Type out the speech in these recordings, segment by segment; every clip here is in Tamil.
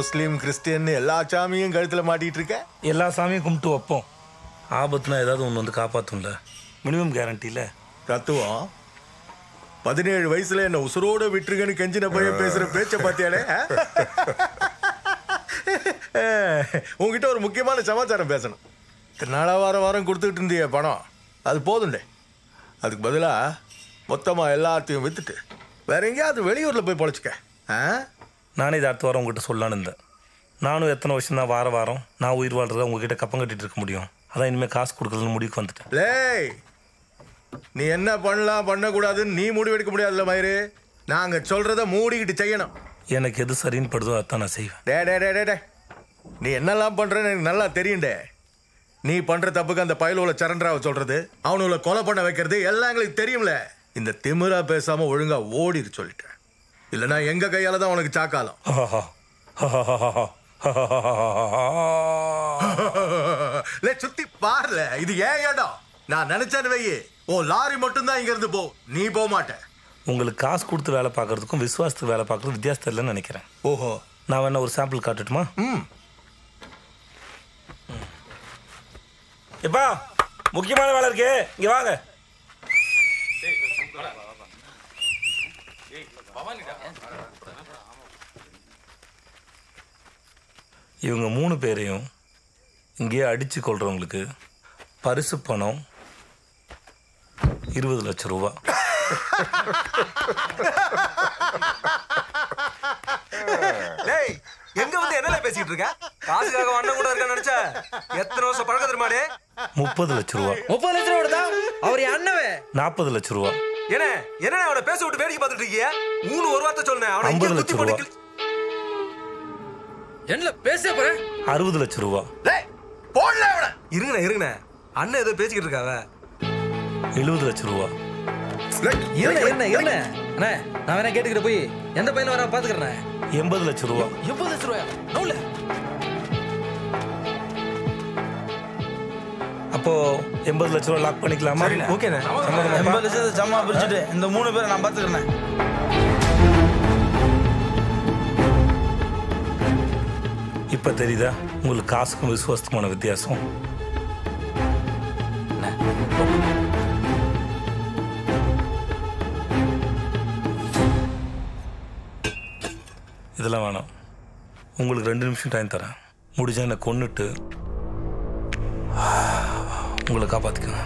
முஸ்லீம் கிறிஸ்டியன் எல்லா சாமியும் கழுத்துல மாட்டிட்டு இருக்க எல்லா சாமியும் கும்பிட்டு வைப்போம் ஆபத்துனா ஏதாவது ஒன்று வந்து காப்பாற்றும்ல மினிமம் கேரண்டியில் தத்துவம் பதினேழு வயசுல என்ன உசுரோட விட்டுருங்கன்னு கெஞ்சின பையன் பேசுற பேச்ச பாத்தியாடே ஆ? உங்ககிட்ட ஒரு முக்கியமான சமாச்சாரம் பேசணும் நாளா வாரம் வாரம் கொடுத்துக்கிட்டு இருந்திய பணம் அது போதும்டே அதுக்கு பதிலா மொத்தமா எல்லாத்தையும் வித்துட்டு வேற எங்கேயாவது வெளியூர்ல போய் பொழைச்சிக்க ஆ? நானே இதை அடுத்த வாரம் உங்ககிட்ட சொல்லலான்னு இருந்தேன் நானும் எத்தனை வருஷம் தான் வார வாரம் நான் உயிர் வாழ்றதா உங்ககிட்ட கப்பம் கட்டிட்டு இருக்க முடியும் அதான் இனிமேல் காசு கொடுக்குறதுன்னு முடிவுக்கு வந்துட்டேன் லேய் நீ என்ன பண்ணலாம் பண்ணக்கூடாதுன்னு நீ முடிவெடுக்க முடியாதுல்ல மயிறு நாங்க சொல்றத மூடிக்கிட்டு செய்யணும் எனக்கு எது சரின்னு படுதோ அதான் நான் செய்வேன் டே டே டே டே டே நீ என்னெல்லாம் பண்றேன்னு எனக்கு நல்லா தெரியும்டே நீ பண்ற தப்புக்கு அந்த பயலுல சரண்டராவை சொல்றது அவனுல கொலை பண்ண வைக்கிறது எல்லாம் எங்களுக்கு தெரியும்ல இந்த திமிரா பேசாம ஒழுங்கா ஓடிரு சொல்லிட்டேன் இல்லைன்னா எங்க கையால தான் உனக்கு சாக்காலம் லே சுத்தி பாருல இது ஏன் இடம் நான் நினைச்சேன்னு வையே ஓ லாரி மட்டும் தான் இங்க இருந்து போ நீ போக மாட்ட உங்களுக்கு காசு கொடுத்து வேலை பார்க்கறதுக்கும் விசுவாசத்துக்கு வேலை பார்க்கறது வித்தியாசம் இல்லைன்னு நினைக்கிறேன் ஓஹோ நான் வேணா ஒரு சாம்பிள் காட்டட்டுமா ம் எப்பா முக்கியமான வேலை இருக்கு இங்க வாங்க இவங்க மூணு பேரையும் இங்கேயே அடிச்சு கொள்றவங்களுக்கு பரிசு பணம் இருபது லட்சம் ரூபா டேய் எங்க வந்து என்னல பேசிட்டு இருக்க காசுக்காக அண்ணன் கூட இருக்க நினைச்ச எத்தனை வருஷம் பழக்கம் தெரியுமாடே முப்பது லட்சம் ரூபா முப்பது லட்சம் ரூபா தான் அவர் என் அண்ணவே நாற்பது லட்சம் ரூபா என்ன என்ன அவனை பேச விட்டு வேடிக்கை பார்த்துட்டு இருக்கீங்க மூணு ஒரு வார்த்தை சொன்னேன் அவனை இங்கே 50 குத்தி லட்சம் போட்டு ரூபா. என்ன பேச போறேன் அறுபது லட்சம் ரூபா போடல அவனை இருங்கண்ணே இருங்கண்ணே அண்ணன் ஏதோ பேசிக்கிட்டு இருக்காவ எழுபது லட்சம் ரூபா இருண்ணே இருண்ணே இருண்ணே அண்ணே நான் வேணா கேட்டுக்கிட்டு போய் எந்த பையன் வர பாத்துக்கிறேன் எண்பது லட்சம் ரூபா எண்பது லட்சம் ரூபாயா நோல அப்போ எண்பது லட்சம் ரூபா லாக் பண்ணிக்கலாமா ஓகேண்ணே எண்பது லட்சத்தை ஜம்மா பிரிச்சுட்டு இந்த மூணு பேரை நான் பாத்துக்கிறேன் இப்ப தெரியுதா உங்களுக்கு காசுக்கும் விசுவாசத்துக்குமான வித்தியாசம் இதெல்லாம் வேணாம் உங்களுக்கு ரெண்டு நிமிஷம் டைம் தரேன் முடிஞ்சா என்னை கொன்னுட்டு உங்களை காப்பாத்திக்கங்க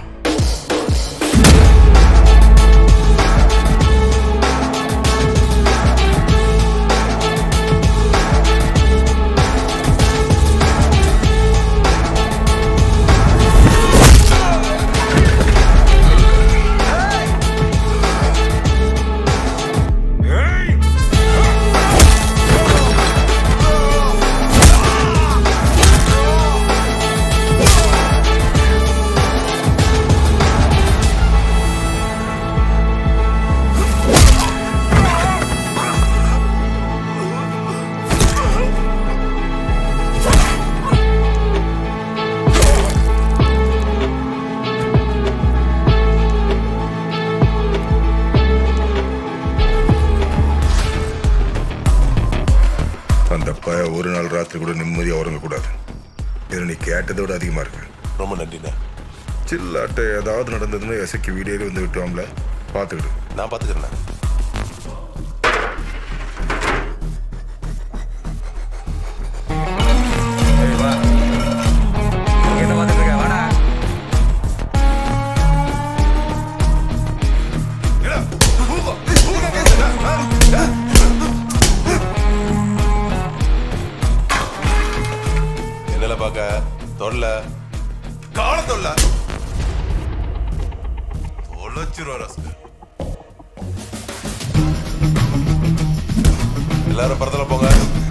அந்த பய ஒரு நாள் ராத்திரி கூட நிம்மதியாக உறங்கக்கூடாது இது நீ கேட்டதை விட அதிகமாக இருக்கு ரொம்ப நன்றிண்ணே சில்லாட்ட ஏதாவது நடந்ததுன்னு எசைக்கு வீடியோல வந்து விட்டுவாங்கள பார்த்துக்கிடு நான் பார்த்துக்கிறேண்ணே என்ன பார்த்துட்டு இருக்க வாடா என்னல பார்க்க தொடல கால தொல்ல தொலைச்சிருவா ரஸ்க எல்லாரும் படத்துல போங்க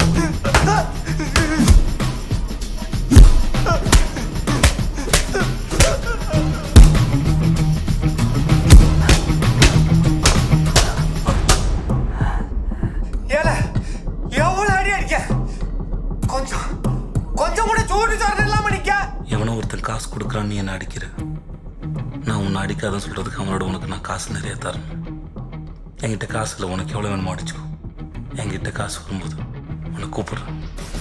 ஏல எவ்வளவு அடி அடிக்க கொஞ்சம் கொஞ்சம் கூட சூடு சாரணம் இல்லாம நிக்க எவனோ ஒருத்தன் காசு கொடுக்குறான்னு நீ என்ன அடிக்கிற நான் உன்னை அடிக்காதன்னு சொல்றதுக்கு அவனோட உனக்கு நான் காசு நிறைய தரணும் என்கிட்ட காசு இல்லை உனக்கு எவ்வளோ வேணுமோ அடிச்சுக்கோ என்கிட்ட காசு வரும்போது உன்னை உன்னை கூப்பிடுறேன்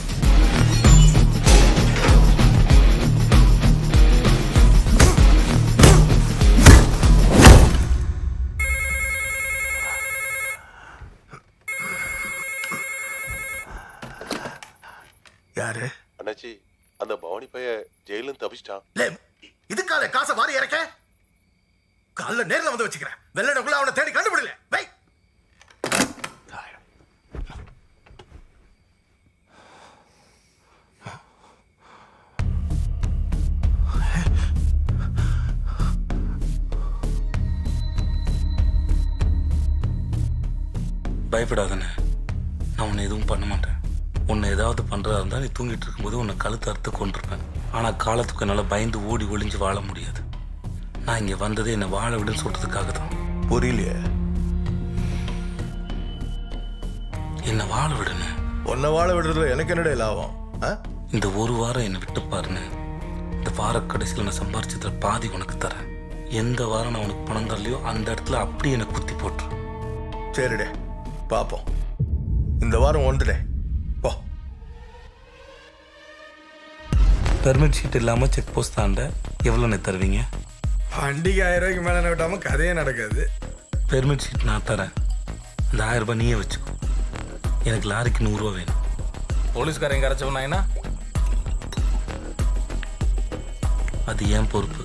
யாரு அண்ணாச்சி அந்த பவானி பைய ஜெயிலும் தப்பிச்சிட்டான் லே இதுக்கால காசை வாரி இறக்க காலைல நேர்ல வந்து வச்சுக்கிறேன் வெள்ளடக்குள்ள அவனை தேடி கண்டுபிடல வை பயப்படாதண்ணே நான் உன்னை எதுவும் பண்ண மாட்டேன் உன்னை ஏதாவது பண்ணுறதா இருந்தால் நீ தூங்கிட்டு இருக்கும்போது உன்னை கழுத்து அறுத்து கொண்டிருப்பேன் ஆனால் காலத்துக்கு என்னால் பயந்து ஓடி ஒளிஞ்சு வாழ முடியாது நான் இங்கே வந்ததே என்னை வாழ விடுன்னு சொல்கிறதுக்காக தான் புரியலையே என்னை வாழ விடுன்னு உன்னை வாழ விடுறதுல எனக்கு என்னடா லாபம் ஆ? இந்த ஒரு வாரம் என்னை விட்டு பாருன்னு இந்த வார கடைசியில் நான் சம்பாரிச்சதுல பாதி உனக்கு தரேன் எந்த வாரம் நான் உனக்கு பணம் தரலையோ அந்த இடத்துல அப்படியே எனக்கு குத்தி போட்டுரு சரிடே பாப்போம் இந்த வாரம் ஒன்றுடே போ பெர்மிட் ஷீட் இல்லாமல் செக் போஸ்ட் தாண்ட எவ்வளோண்ணே தருவீங்க வண்டிக்கு ஆயிரம் ரூபாய்க்கு மேலே விட்டாம கதையே நடக்காது பெர்மிட் ஷீட் நான் தரேன் அந்த ஆயிரம் ரூபாய் நீயே வச்சுக்கோ எனக்கு லாரிக்கு நூறுரூவா வேணும் போலீஸ்காரங்க கரைச்சவனாயினா அது ஏன் பொறுப்பு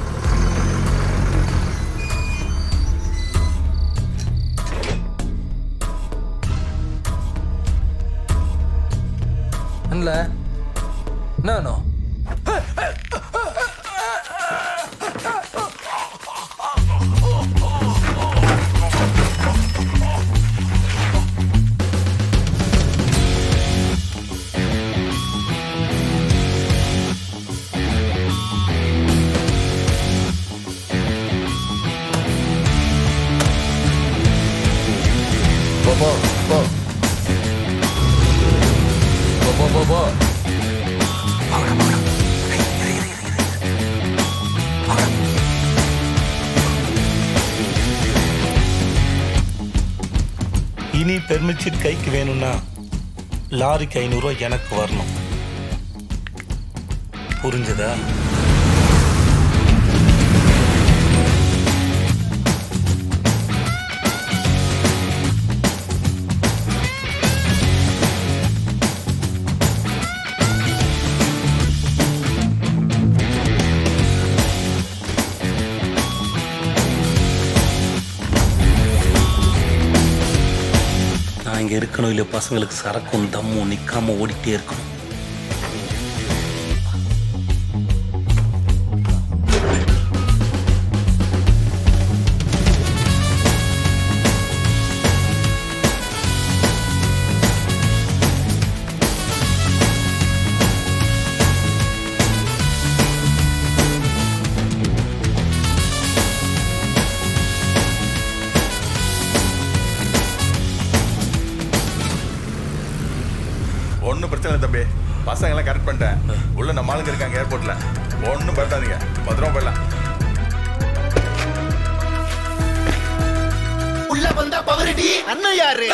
இல்ல என்ன வேணும் போ போ போ போ போ போ போ இனி பெர்மிட் ஷீட் கைக்கு வேணும்னா லாரிக்கு ஐநூறுரூவா எனக்கு வரணும் புரிஞ்சதா நான் இங்கே இருக்கணும் இல்லை பசங்களுக்கு சரக்கும் தம்மும் நிற்காம ஓடிட்டே இருக்கணும் ஒன்றும் பிரச்சனை இல்லை தம்பி பசங்க எல்லாம் கரெக்ட் பண்ணிட்டேன் உள்ள நம்ம ஆளுங்க இருக்காங்க ஏர்போர்ட்ல ஒன்றும் பயப்படாதீங்க பத்திரமா போயிடலாம் உள்ள வந்த பவரடி அண்ணன் யாரு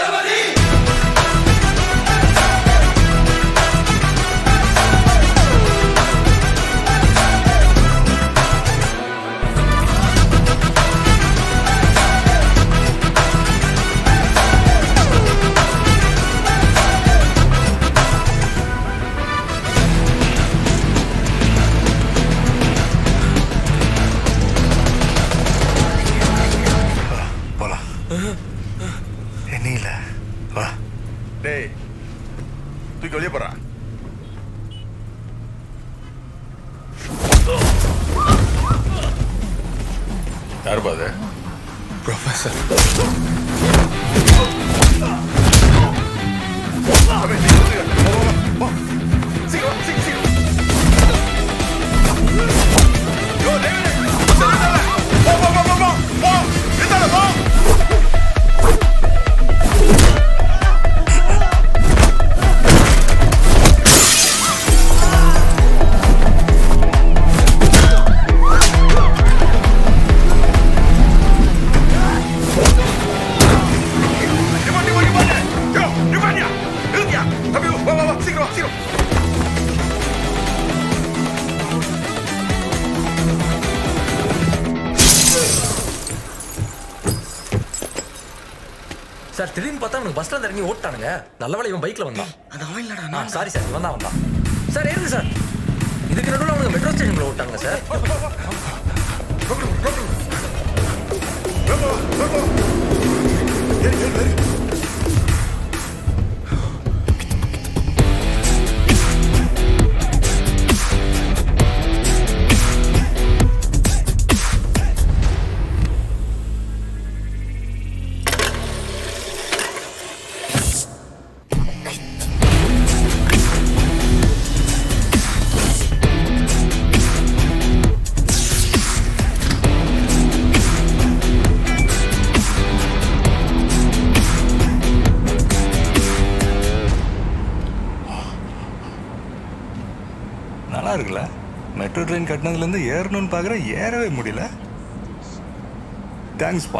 போலாம் என்ன இல்ல வா டேய் தூக்கி வெளியே போடுறான் யார் பாது professor Yo, you man, yeah, look yeah, have you? சீக்கிரம் வா, சீக்கிரம் சார் திடீர்னு பார்த்தா அவனுக்கு பஸ்ல இருந்து இறங்கி ஓட்டானுங்க நல்ல வேளை இவன் பைக்ல வந்தான் அது அவன் இல்லடா சாரி சார் இவன் தான் வந்தான் சார் ஏறுங்க சார் இதுக்கு நடுவில் அவனுக்கு மெட்ரோ ஸ்டேஷன்ல ஓட்டாங்க சார் நல்லா இருக்குல்ல மெட்ரோ ட்ரெயின் கட்டினதுலேருந்து ஏறணும்னு பார்க்குறேன் ஏறவே முடியல தேங்க்ஸ்ப்பா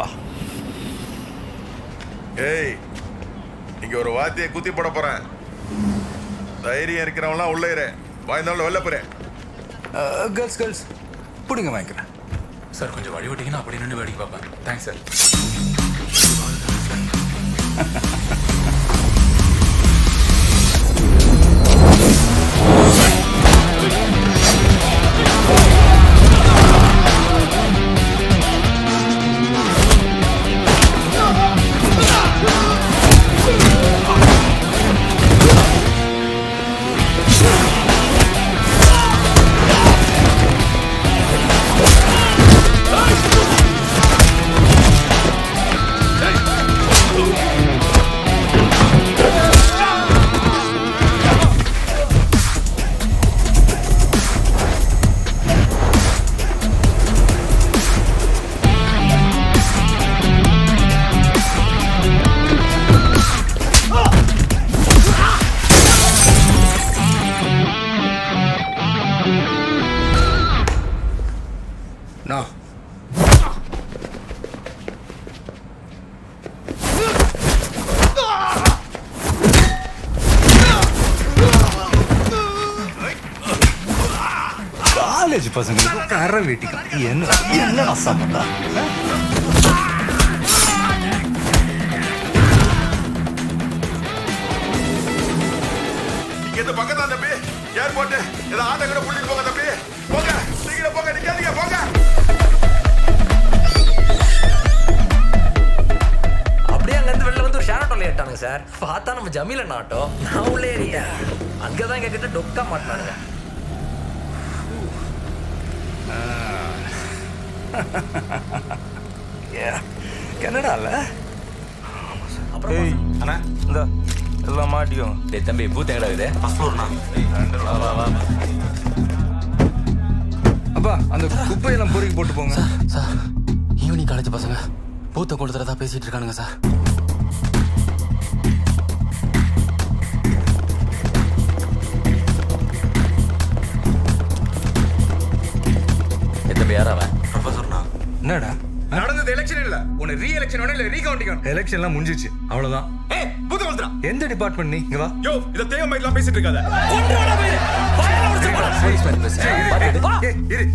ஏய் இங்க ஒரு வாத்தியை குத்தி போட போறேன் தைரியம் இருக்கிறவன்லாம் உள்ள இரு வாய்ந்தாலும் வெளில போறேன் கேர்ள்ஸ் கேர்ள்ஸ் பிடிங்க வாங்கிக்கிறேன் சார் கொஞ்சம் வழி விட்டீங்கன்னா அப்படி நின்று வேடிக்கை பார்ப்பேன் தேங்க்ஸ் சார் நான் காலேஜ் பசங்களுக்கு கரை வெட்டிக்கலாம் என்ன என்ன சம்மந்தா இங்க இந்த பக்கம் தான் தம்பி ஏர்போர்ட் ஏதோ ஆட்டோ கூட புள்ளிட்டு போங்க தம்பி போங்க சீக்கிரம் போங்க நிக்காதீங்க போங்க அப்படியே அங்கேருந்து வெளில வந்து ஒரு ஷேர் ஆட்டோல ஏட்டானுங்க சார் பார்த்தா நம்ம ஜமீலன் ஆட்டோ நான் உள்ளே ஏறிட்டேன் அங்கே தான் எங்ககிட்ட டொக்கா மாட்டினானுங்க கனடால அப்புறம் ஏய் அண்ணா இந்த எல்லாம் மாட்டிக்கோ டேய் தம்பி பூத் எங்கடா இது ஃபர்ஸ்ட் ஃப்ளோர்னா வா வா வா அப்பா அந்த குப்பையெல்லாம் பொறுக்கி போட்டு போங்க சார் ஈவினிங் காலேஜ் பசங்க பூத்த கொடுத்துறதா பேசிட்டு இருக்கானுங்க சார் எத்தனை யார் அவன் ப்ரொஃபஸர்னா என்னடா நடந்தது எலெக்ஷன் இல்ல உன்னை ரீ எலெக்ஷன் வேணும் இல்ல ரீகவுண்டிங் வேணும் எலெக்ஷன்லாம் முடிஞ்சிச்சு அவ்வளவுதான் ஏய் பூத்த கொளுத்துறா எந்த டிபார்ட்மெண்ட் நீ இங்க வா யோ இத தேவ மைக்லாம் பேசிட்டு இருக்காத போலீஸ்மேன் பேசுறேன் ஏய் இரு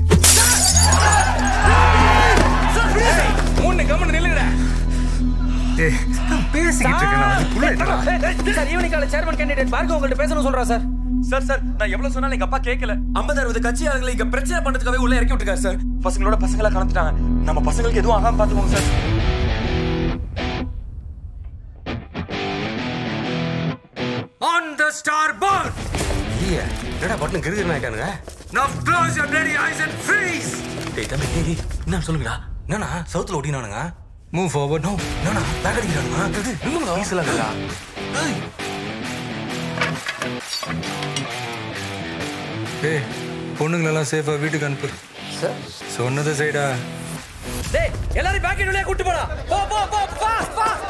மூணு கம்மன் நில்லுங்கடா ஏய் நான் பேசிக்கிட்டு இருக்கேன் நான் அதுக்குள்ள என்னடா sir evening college chairman candidate பார்க்க உங்கள்ட்ட பேசணும் சொல்றா சார் சார் சார் நான் எவ்வளவு சொன்னாலும் எங்க அப்பா கேட்கல ஐம்பது அறுபது கட்சி ஆளுங்களை இங்க பிரச்சனை பண்றதுக்காகவே உள்ள இறக்கி விட்டுருக்காரு சார் பசங்களோட பசங்களா கலந்துட்டாங்க நம்ம பசங்களுக்கு எதுவும் ஆகாம பாத்துக்கோங்க sir on the starboard இல்லையா என்னடா பட்டன் கிருகிருன்னு ஆயிட்டானுங்க now close your bloody eyes and freeze டேய் தம்பி டேய் டேய், என்ன சொல்லுங்கடா என்னண்ணா சவுத்துல ஓட்டினானுங்க மூவ் ஃபார்வர்ட் நோ என்னண்ணா பேக் அடிக்கிறானுங்க நில்லுங்க வீசலாங்கடா ஏய் பொண்ணுங்களெல்லாம் சேஃபா வீட்டுக்கு அனுப்பு சொன்னது சைடா டேய் எல்லாரும் பேக்கெட் வழியா கூட்டு போடா போ போ போ ஃபாஸ்ட் ஃபாஸ்ட்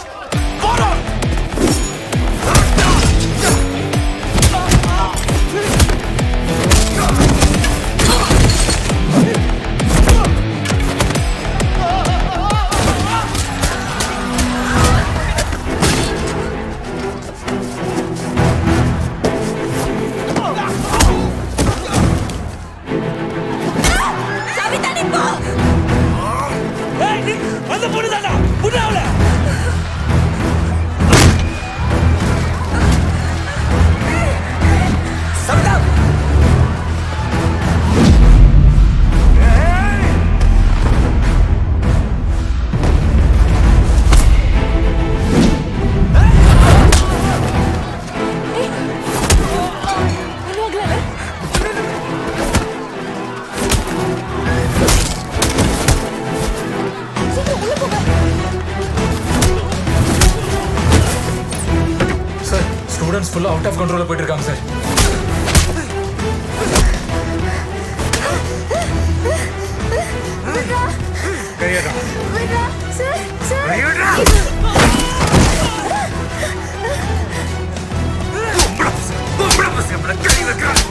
ஹவுஸ் ஃபுல்லாக அவுட் ஆஃப் கண்ட்ரோலில் போயிட்டு இருக்காங்க சார் கையடா சார் சார் கையடா பொம்பளை பசங்க மேல கை வைக்கிறான்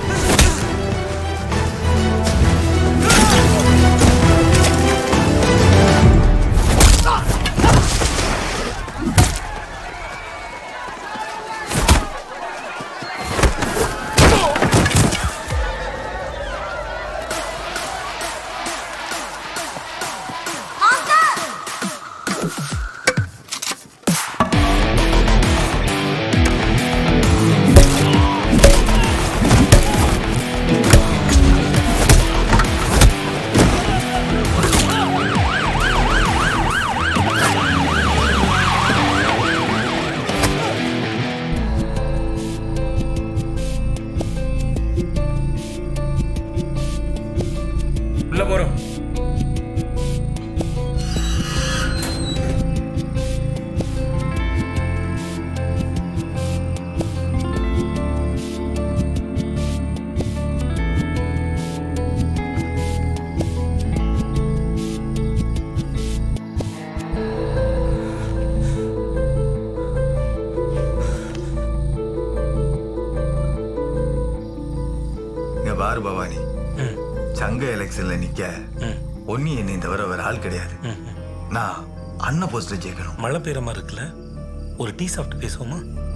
உள்ள போறோம் இங்க பாரு பவானி சங்க எலெக்ஷன்ல நிக்க ஒன்னி என்னை தவிர வேற ஆள் கிடையாது நான் அண்ணன் போஸ்ட்ல ஜெயிக்கணும் மழை பெய்யுற மாதிரி இருக்குல்ல ஒரு டீ சாப்பிட்டு பேசுவோமா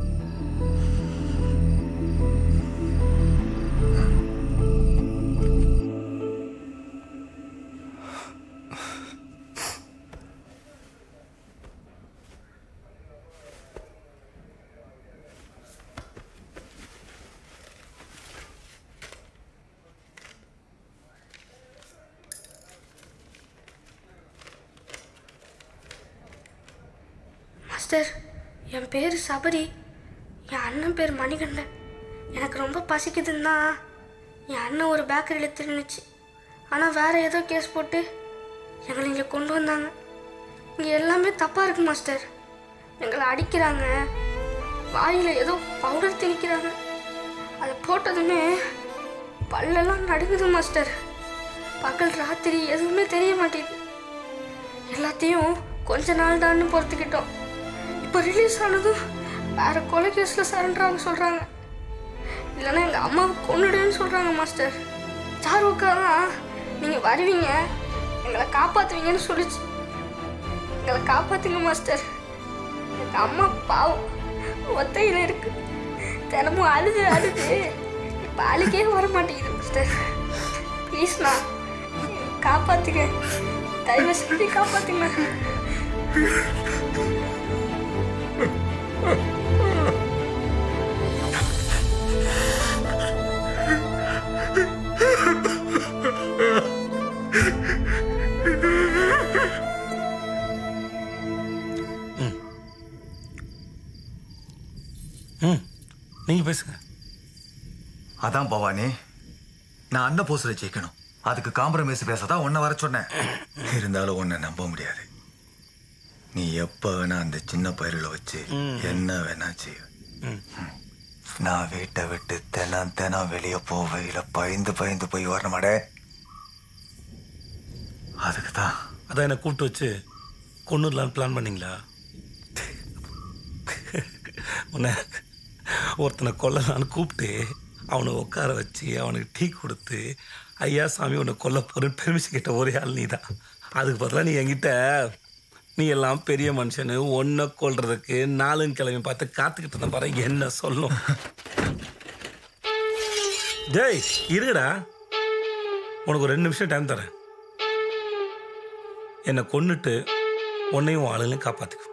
மாஸ்டர் என் பேர் சபரி என் அண்ணன் பேர் மணிகண்டன் எனக்கு ரொம்ப பசிக்குதுன்னா என் அண்ணன் ஒரு பேக்கரியில் திருந்துச்சு ஆனால் வேற ஏதோ கேஸ் போட்டு எங்களை இங்கே கொண்டு வந்தாங்க இங்கே எல்லாமே தப்பாக இருக்கு மாஸ்டர் எங்களை அடிக்கிறாங்க வாயில் ஏதோ பவுடர் தெளிக்கிறாங்க அதை போட்டதுமே பல்லெல்லாம் நடுங்குது மாஸ்டர் பகல் ராத்திரி எதுவுமே தெரிய மாட்டேங்குது எல்லாத்தையும் கொஞ்ச நாள் தான் பொறுத்துக்கிட்டோம் இப்போ ரிலீஸ் ஆனதும் வேற கொலை கேஸில் சரண்டாங்க சொல்கிறாங்க இல்லைன்னா எங்கள் அம்மாவை கொண்டுடுன்னு சொல்கிறாங்க மாஸ்டர் சாருக்கா தான் நீங்கள் வருவீங்க எங்களை காப்பாற்றுவீங்கன்னு சொல்லிச்சு எங்களை காப்பாற்றுங்க மாஸ்டர் எங்கள் அம்மா பாவம் ஒத்தையில் இருக்கு தினமும் அழுது அழுது இப்போ அழுகே வர மாட்டேங்குது மாஸ்டர் ப்ளீஸ்ண்ணா காப்பாற்றுங்க தயவு செஞ்சு காப்பாற்றுங்க ம் நீங்கள் பேசுங்க அதான் பவானி நான் அண்ணன் போஸ்ட்ல ஜெயிக்கணும் அதுக்கு காம்ப்ரமைஸ் பேசதான் உன்னை வர சொன்னேன் இருந்தாலும் உன்னை நம்ப முடியாது நீ எப்ப வேணா அந்த சின்ன பயிரில் வச்சு என்ன வேணா செய்ய நான் வீட்டை விட்டு தினம் தினம் வெளியே போவையில பயந்து பயந்து போய் வரமாடே அதுக்கு தான் அதான் என்னை கூப்பிட்டு வச்சு கொண்டுடலான்னு பிளான் பண்ணீங்களா உன்னை ஒருத்தனை கொல்லலான்னு கூப்பிட்டு அவனை உட்கார வச்சு அவனுக்கு டீ கொடுத்து ஐயா சாமி உன்னை கொல்ல போறேன்னு பெருமிஷன் கேட்ட ஒரே ஆள் நீ தான் அதுக்கு பதிலாக நீ என்கிட்ட நீ எல்லாம் பெரிய மனுஷனு ஒன்றை கொல்றதுக்கு நாலுன்னு கிளம்பி பார்த்து காத்துக்கிட்டு இருந்த பாரு என்ன சொல்லும் டேய் இருடா உனக்கு ஒரு ரெண்டு நிமிஷம் டைம் தரேன் என்னை கொன்னுட்டு உன்னையும் உன் ஆளுங்களையும் காப்பாத்துக்கு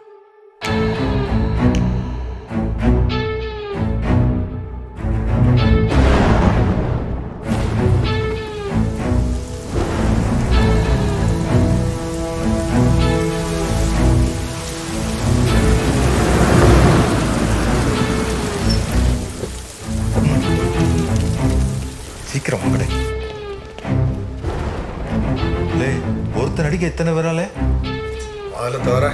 சீக்கிரம் வாங்கடே லே ஒருத்தன் அடிக்க எத்தனை பேராலே அதில் தவிர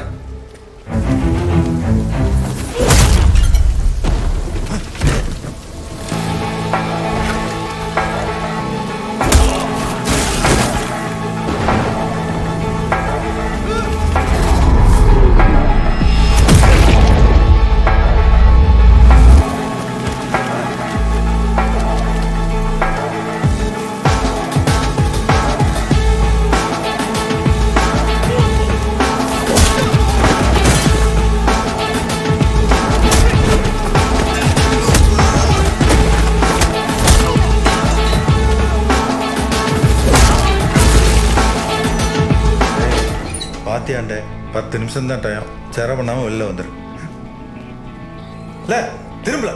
பாத்தியாண்டே பத்து நிமிஷம் தான் டைம் செர பண்ணாம வெளில வந்துரு இல்ல திரும்பல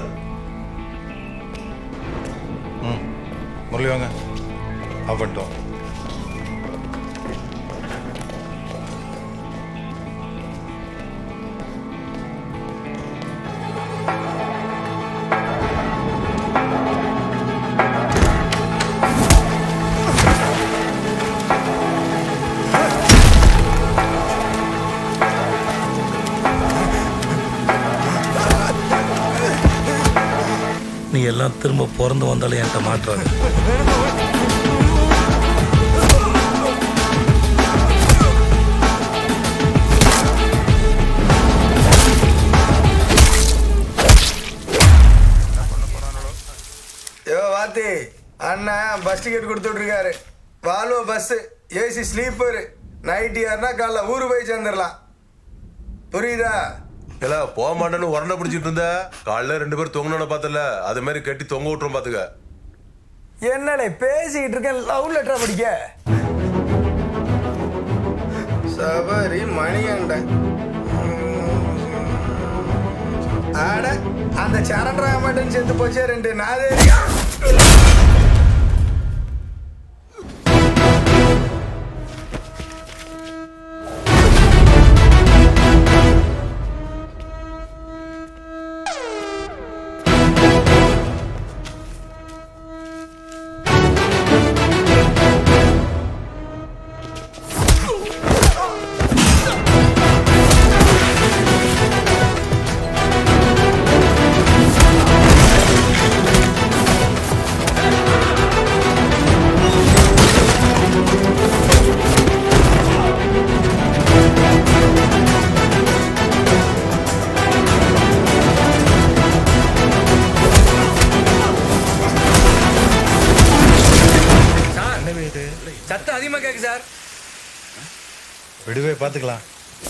ம் முரளி வாங்க ஆஃப் பண்ணிட்டோம் நீ எல்லாம் திரும்ப பிறந்து வந்தாலும் என்கிட்ட மாட்டுறாங்க யோ வாத்தி அண்ணன் பஸ் டிக்கெட் கொடுத்துட்டு இருக்காரு Volvo bus AC sleeper night ஏறினா காலைல ஊரு போய் சேர்ந்துடலாம் புரியுதா இல்ல போக மாட்டேன்னு உரண்டை பிடிச்சிட்டு இருந்த காலைல ரெண்டு பேரும் தொங்கணும்னு பார்த்தல அது மாதிரி கட்டி தொங்க விட்டுரும் பாத்துக்க என்னடே பேசிக்கிட்டு இருக்கேன் லவ் லெட்டர் படிக்க சபரி மணிகண்டன் ஆட அந்த சரண் ராமட்டன் செத்து போச்சே ரெண்டு நாதேரியா சார் சத்தம் அதிகமா கேக்கு சார் விடுவே பார்த்துக்கலாம்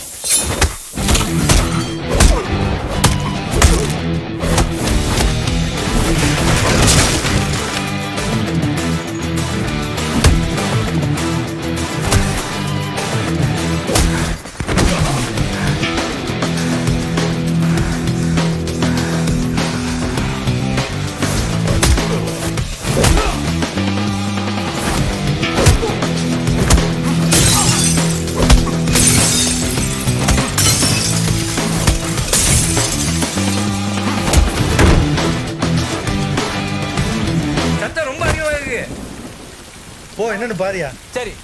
சத்தம் ரொம்ப அதிகமா இருக்கு போ என்னன்னு பாரியா சரி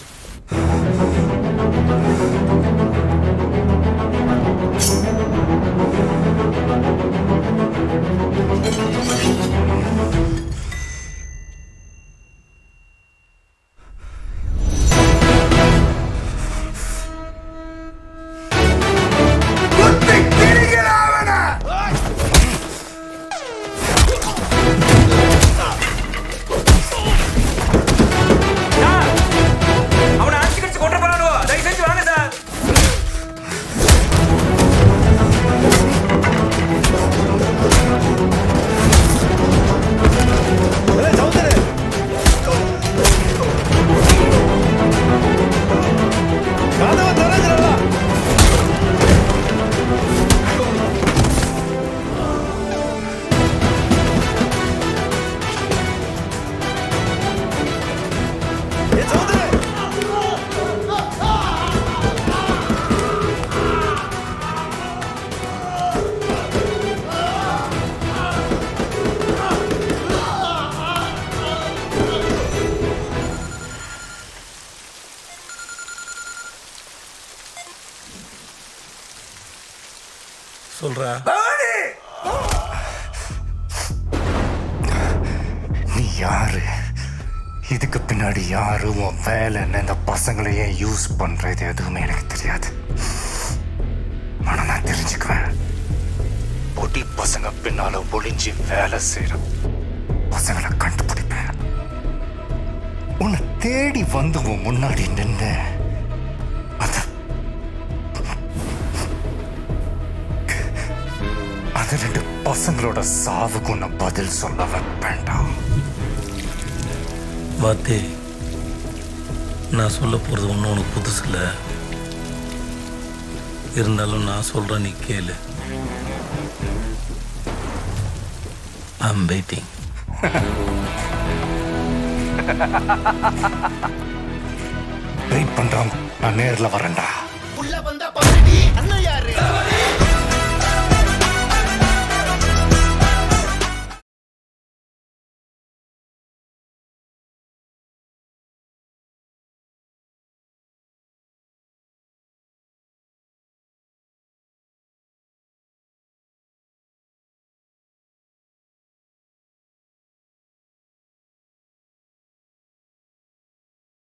அவனை அடிச்சு கடிச்சு கொண்டு போறானோ தயவு செஞ்சு வாங்க சார் சொல்றா நீ யாரு இதுக்கு பின்னாடி யாரு உன் வேலை என்ன இந்த பசங்களை ஏன் யூஸ் பண்றது எதுவுமே எனக்கு தெரியாது ஆனா நான் தெரிஞ்சுக்குவேன் பொடி பசங்க பின்னால ஒளிஞ்சு வேலை செய்யற பசங்களை கண்டுபிடிப்பேன் உன்னை தேடி வந்து உன் முன்னாடி நின்று அந்த அந்த ரெண்டு பசங்களோட சாவுக்கு உன்னை பதில் சொல்ல வைப்பேன்டா வாத்தே நான் சொல்ல போகிறது ஒன்றும் உனக்கு புதுசு இல்லை இருந்தாலும் நான் சொல்கிறேன் நீ கேளு ஐம் வெயிட்டிங் வெயிட் பண்றோம் நான் நேர்ல வரேன்டா உள்ள வந்த